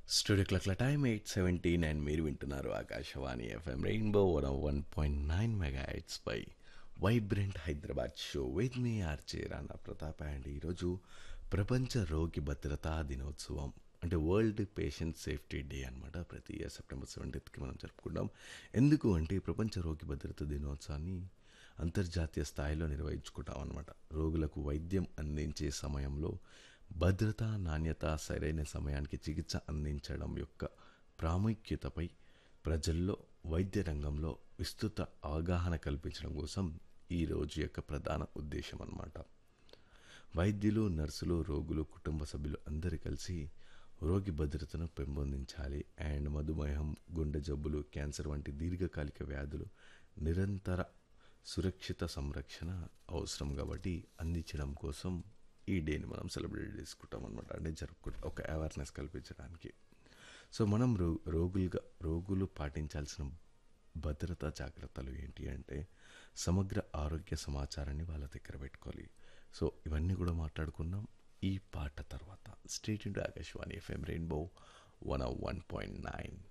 studio క్లాక్ల time eight seventeen and మీరు వింటున్నారు Akashvani FM rainbow one one point nine mega heads పై vibrant Hyderabad show with me RJ Rana Pratap and ఈరోజు ప్రపంచ రోగి భద్రతా దినోత్సవం అంటే వరల్డ్ పేషెంట్ సేఫ్టీ డే అనమాట ప్రతి ఇయర్ సెప్టెంబర్ సెవెంటీన్త్కి మనం జరుపుకుంటాం ఎందుకు అంటే ఈ ప్రపంచ రోగి భద్రత దినోత్సవాన్ని అంతర్జాతీయ స్థాయిలో నిర్వహించుకుంటాం అనమాట రోగులకు వైద్యం అందించే సమయంలో భద్రత నాణ్యత సరైన సమయానికి చికిత్స అందించడం యొక్క ప్రాముఖ్యతపై ప్రజల్లో వైద్య రంగంలో విస్తృత అవగాహన కల్పించడం కోసం ఈ రోజు యొక్క ప్రధాన ఉద్దేశం అన్నమాట వైద్యులు నర్సులు రోగులు కుటుంబ సభ్యులు అందరూ కలిసి రోగి భద్రతను పెంపొందించాలి అండ్ మధుమేహం గుండె జబ్బులు క్యాన్సర్ వంటి దీర్ఘకాలిక వ్యాధులు నిరంతర సురక్షిత సంరక్షణ అవసరం కాబట్టి అందించడం కోసం ఈ డేని మనం సెలబ్రేట్ చేసుకుంటాం అనమాట అంటే జరుపుకుంటాం ఒక అవేర్నెస్ కల్పించడానికి సో మనం రో రోగులుగా రోగులు పాటించాల్సిన భద్రతా జాగ్రత్తలు ఏంటి అంటే సమగ్ర ఆరోగ్య సమాచారాన్ని వాళ్ళ దగ్గర పెట్టుకోవాలి సో ఇవన్నీ కూడా మాట్లాడుకున్నాం ఈ పాట తర్వాత stay into Akashvani FM rainbow one one point nine